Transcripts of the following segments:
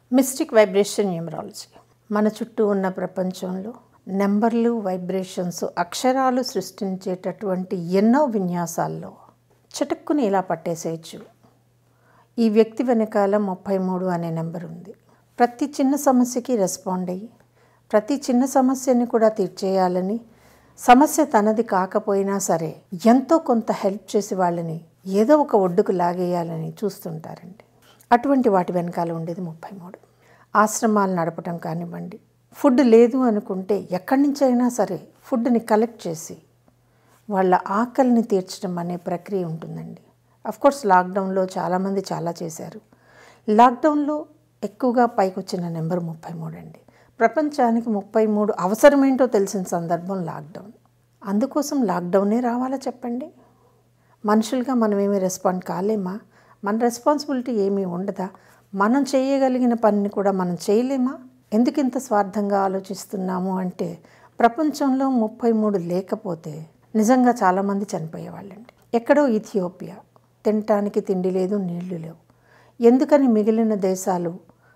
mystic vibration numerology మన చుట్టూ ఉన్న ప్రపంచంలో నెంబర్లు వైబ్రేషన్స్ అక్షరాలు సృష్టించేటటువంటి ఎన్నో విన్యాసాల్లో చటుక్కుని ఇలా పట్టేసేయచ్చు ఈ వ్యక్తి వెనకాల ముప్పై మూడు అనే నెంబర్ ఉంది ప్రతి చిన్న సమస్యకి రెస్పాండ్ అయ్యి ప్రతి చిన్న సమస్యని కూడా తీర్చేయాలని సమస్య తనది కాకపోయినా సరే ఎంతో కొంత హెల్ప్ చేసి వాళ్ళని ఏదో ఒక ఒడ్డుకు లాగేయాలని చూస్తుంటారండి అటువంటి వాటి వెనకాల ఉండేది ముప్పై మూడు ఆశ్రమాలు నడపటం కానివ్వండి ఫుడ్ లేదు అనుకుంటే ఎక్కడి నుంచైనా సరే ఫుడ్ని కలెక్ట్ చేసి వాళ్ళ ఆకలిని తీర్చడం అనే ప్రక్రియ ఉంటుందండి కోర్స్ లాక్డౌన్లో చాలామంది చాలా చేశారు లాక్డౌన్లో ఎక్కువగా పైకి వచ్చిన నెంబర్ ముప్పై మూడు అండి ప్రపంచానికి ముప్పై మూడు అవసరమేంటో తెలిసిన సందర్భం లాక్డౌన్ అందుకోసం లాక్డౌనే రావాలా చెప్పండి మనుషులుగా మనం ఏమీ రెస్పాండ్ కాలేమా మన రెస్పాన్సిబిలిటీ ఏమీ ఉండదా మనం చేయగలిగిన పనిని కూడా మనం చేయలేమా ఎందుకు ఇంత స్వార్థంగా ఆలోచిస్తున్నాము అంటే ప్రపంచంలో ముప్పై మూడు లేకపోతే నిజంగా చాలామంది చనిపోయేవాళ్ళండి ఎక్కడో ఇథియోపియా తినటానికి తిండి లేదు నీళ్లు లేవు ఎందుకని మిగిలిన దేశాలు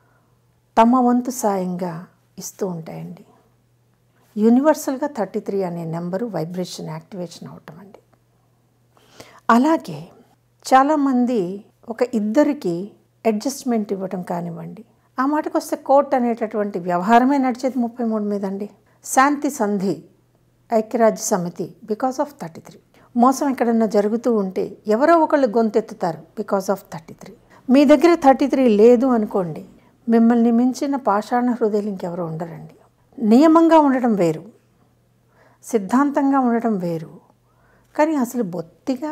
తమ వంతు సాయంగా ఇస్తూ ఉంటాయండి యూనివర్సల్గా థర్టీ త్రీ అనే నెంబరు వైబ్రేషన్ యాక్టివేషన్ అవటం అండి అలాగే చాలామంది ఒక ఇద్దరికి అడ్జస్ట్మెంట్ ఇవ్వటం కానివ్వండి ఆ మాటకు వస్తే కోర్ట్ అనేటటువంటి వ్యవహారమే నడిచేది ముప్పై మూడు మీద అండి శాంతి సంధి ఐక్యరాజ్య సమితి బికాస్ ఆఫ్ థర్టీ త్రీ మోసం ఎక్కడన్నా జరుగుతూ ఉంటే ఎవరో ఒకళ్ళు గొంతెత్తుతారు బికాస్ ఆఫ్ థర్టీ త్రీ మీ దగ్గర థర్టీ త్రీ లేదు అనుకోండి మిమ్మల్ని మించిన పాషాణ హృదయాలు ఇంకెవరు ఉండరండి నియమంగా ఉండటం వేరు సిద్ధాంతంగా ఉండటం వేరు కానీ అసలు బొత్తిగా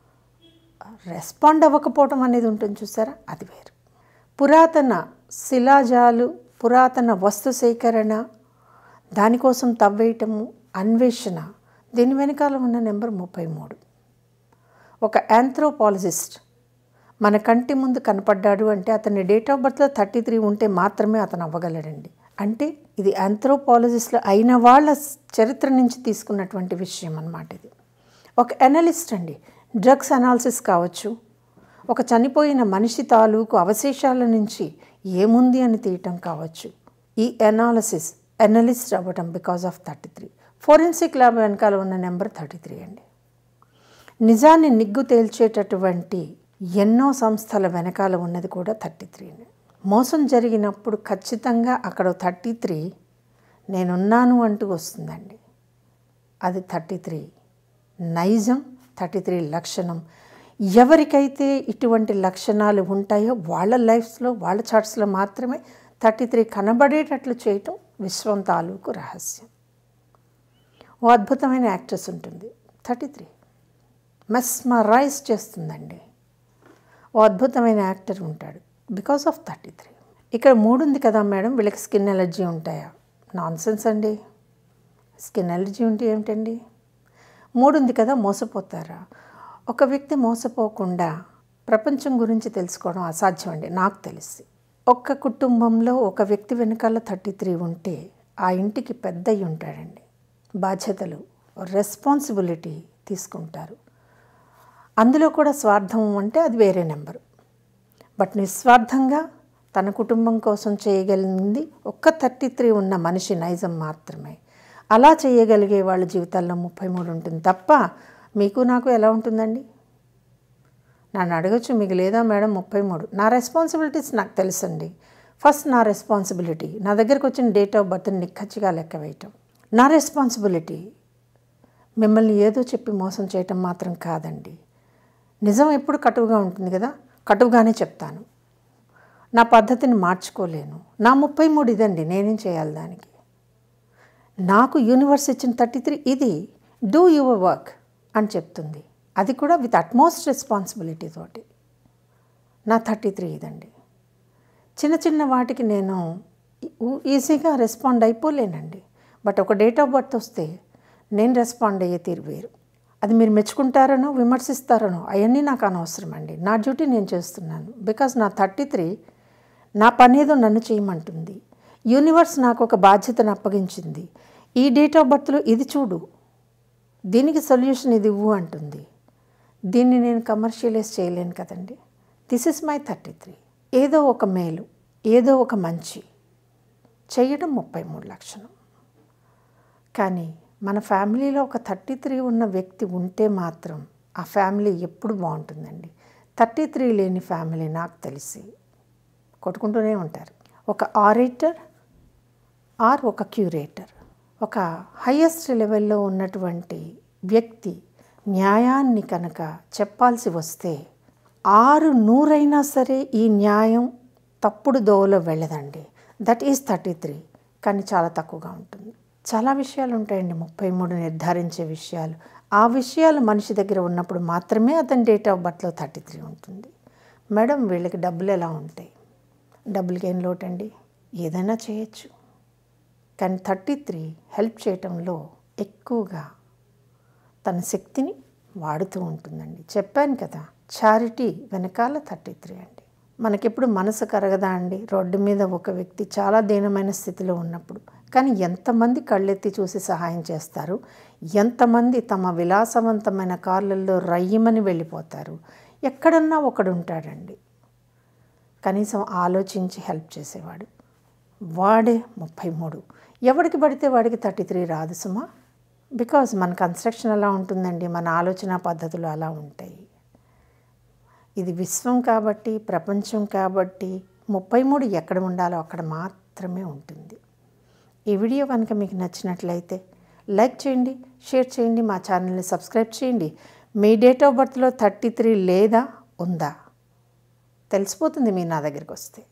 రెస్పాండ్ అవ్వకపోవటం అనేది ఉంటుంది చూసారా అది వేరు పురాతన శిలాజాలు పురాతన వస్తు సేకరణ దానికోసం తవ్వేయటము అన్వేషణ దీని వెనకాల ఉన్న నెంబర్ ముప్పై మూడు ఒక యాంథ్రోపాలజిస్ట్ మన కంటి ముందు కనపడ్డాడు అంటే అతని డేట్ ఆఫ్ బర్త్లో థర్టీ త్రీ ఉంటే మాత్రమే అతను అవ్వగలడండి అంటే ఇది యాంథ్రోపాలజిస్ట్లో అయిన వాళ్ళ చరిత్ర నుంచి తీసుకున్నటువంటి విషయం అన్నమాట ఇది ఒక అనలిస్ట్ అండి డ్రగ్స్ అనాలిసిస్ కావచ్చు ఒక చనిపోయిన మనిషి తాలూకు అవశేషాల నుంచి ఏముంది అని తీయటం కావచ్చు ఈ అనాలిసిస్ అనలిస్ట్ అవ్వటం because of thirty three forensic lab వెనకాల ఉన్న నెంబర్ థర్టీ త్రీ అండి నిజాన్ని నిగ్గు తేల్చేటటువంటి ఎన్నో సంస్థల వెనకాల ఉన్నది కూడా థర్టీ త్రీనే మోసం జరిగినప్పుడు ఖచ్చితంగా అక్కడ థర్టీ త్రీ నేనున్నాను అంటూ వస్తుందండి అది థర్టీ త్రీ నైజం థర్టీ త్రీ లక్షణం ఎవరికైతే ఇటువంటి లక్షణాలు ఉంటాయో వాళ్ళ లైఫ్స్లో వాళ్ళ చార్ట్స్లో మాత్రమే థర్టీ త్రీ కనబడేటట్లు చేయటం విశ్వం తాలూకు రహస్యం ఓ అద్భుతమైన యాక్ట్రెస్ ఉంటుంది థర్టీ త్రీ మెస్మరైజ్ చేస్తుందండి ఓ అద్భుతమైన యాక్టర్ ఉంటాడు బికాస్ ఆఫ్ థర్టీ త్రీ ఇక్కడ మూడు ఉంది కదా మేడం వీళ్ళకి స్కిన్ ఎలర్జీ ఉంటాయా నాన్ సెన్స్ అండి స్కిన్ ఎలర్జీ ఉంటే ఏమిటండి మూడు ఉంది కదా మోసపోతారా ఒక వ్యక్తి మోసపోకుండా ప్రపంచం గురించి తెలుసుకోవడం అసాధ్యం అండి నాకు తెలిసి ఒక్క కుటుంబంలో ఒక వ్యక్తి వెనకాల థర్టీ త్రీ ఉంటే ఆ ఇంటికి పెద్ద అయి ఉంటాడండి బాధ్యతలు రెస్పాన్సిబిలిటీ తీసుకుంటారు అందులో కూడా స్వార్థం అంటే అది వేరే నెంబరు బట్ నిస్వార్థంగా తన కుటుంబం కోసం చేయగలిగింది ఒక్క థర్టీ త్రీ ఉన్న మనిషి నైజం మాత్రమే అలా చేయగలిగే వాళ్ళ జీవితాల్లో ముప్పై మూడు ఉంటుంది తప్ప మీకు నాకు ఎలా ఉంటుందండి నన్ను అడగచ్చు మీకు లేదా మేడం ముప్పై మూడు నా రెస్పాన్సిబిలిటీస్ నాకు తెలుసండి ఫస్ట్ నా రెస్పాన్సిబిలిటీ నా దగ్గరకు వచ్చిన డేట్ ఆఫ్ బర్త్ని నిక్కచ్చిగా లెక్క వేయటం నా రెస్పాన్సిబిలిటీ మిమ్మల్ని ఏదో చెప్పి మోసం చేయటం మాత్రం కాదండి నిజం ఎప్పుడు కటువుగా ఉంటుంది కదా కటువుగానే చెప్తాను నా పద్ధతిని మార్చుకోలేను నా ముప్పై మూడు ఇదండి నేనేం చేయాలి దానికి నాకు యూనివర్స్ ఇచ్చిన థర్టీ త్రీ ఇది డూ యువర్ వర్క్ అని చెప్తుంది అది కూడా విత్ అట్మోస్ట్ రెస్పాన్సిబిలిటీ తోటి నా థర్టీ త్రీ ఇదండి చిన్న చిన్న వాటికి నేను ఈజీగా రెస్పాండ్ అయిపోలేనండి బట్ ఒక డేట్ ఆఫ్ బర్త్ వస్తే నేను రెస్పాండ్ అయ్యే తీరు వేరు అది మీరు మెచ్చుకుంటారనో విమర్శిస్తారనో అవన్నీ నాకు అనవసరం అండి నా డ్యూటీ నేను చేస్తున్నాను బికాజ్ నా థర్టీ త్రీ నా పనేదో నన్ను చేయమంటుంది యూనివర్స్ నాకు ఒక బాధ్యతను అప్పగించింది ఈ డేట్ ఆఫ్ బర్త్లో ఇది చూడు దీనికి సొల్యూషన్ ఇది ఇవ్వు అంటుంది దీన్ని నేను కమర్షియలైజ్ చేయలేను కదండి this is my thirty three ఏదో ఒక మేలు ఏదో ఒక మంచి చేయడం ముప్పై మూడు లక్షణం కానీ మన ఫ్యామిలీలో ఒక థర్టీ త్రీ ఉన్న వ్యక్తి ఉంటే మాత్రం ఆ ఫ్యామిలీ ఎప్పుడు బాగుంటుందండి థర్టీ త్రీ లేని ఫ్యామిలీ నాకు తెలిసి కొట్టుకుంటూనే ఉంటారు ఒక ఆరేటర్ ఆర్ ఒక క్యూరేటర్ ఒక హయ్యెస్ట్ లెవెల్లో ఉన్నటువంటి వ్యక్తి న్యాయాన్ని కనుక చెప్పాల్సి వస్తే ఆరు నూరైనా సరే ఈ న్యాయం తప్పుడు దోవలో వెళ్ళదండి దట్ ఈస్ థర్టీ త్రీ కానీ చాలా తక్కువగా ఉంటుంది చాలా విషయాలు ఉంటాయండి ముప్పై మూడు నిర్ధారించే విషయాలు ఆ విషయాలు మనిషి దగ్గర ఉన్నప్పుడు మాత్రమే అతని డేట్ ఆఫ్ బర్త్లో థర్టీ త్రీ ఉంటుంది మేడం వీళ్ళకి డబ్బులు ఎలా ఉంటాయి డబ్బులకి ఏం లోటండి ఏదైనా చేయొచ్చు కానీ థర్టీ త్రీ హెల్ప్ చేయటంలో ఎక్కువగా తన శక్తిని వాడుతూ ఉంటుందండి చెప్పాను కదా చారిటీ వెనకాల థర్టీ త్రీ అండి మనకెప్పుడు మనసు కరగదా అండి రోడ్డు మీద ఒక వ్యక్తి చాలా దీనమైన స్థితిలో ఉన్నప్పుడు కానీ ఎంతమంది కళ్ళెత్తి చూసి సహాయం చేస్తారు ఎంతమంది తమ విలాసవంతమైన కార్లలో రయ్యమని వెళ్ళిపోతారు ఎక్కడన్నా ఒకడు ఉంటాడండి కనీసం ఆలోచించి హెల్ప్ చేసేవాడు వాడే ముప్పై మూడు ఎవరికి పడితే వాడికి థర్టీ త్రీ రాదు సుమా బికాజ్ మన కన్స్ట్రక్షన్ అలా ఉంటుందండి మన ఆలోచన పద్ధతులు అలా ఉంటాయి ఇది విశ్వం కాబట్టి ప్రపంచం కాబట్టి ముప్పై మూడు ఎక్కడ ఉండాలో అక్కడ మాత్రమే ఉంటుంది ఈ వీడియో కనుక మీకు నచ్చినట్లయితే లైక్ చేయండి షేర్ చేయండి మా ఛానల్ని సబ్స్క్రైబ్ చేయండి మీ డేట్ ఆఫ్ బర్త్లో థర్టీ త్రీ లేదా ఉందా తెలిసిపోతుంది మీరు నా దగ్గరికి వస్తే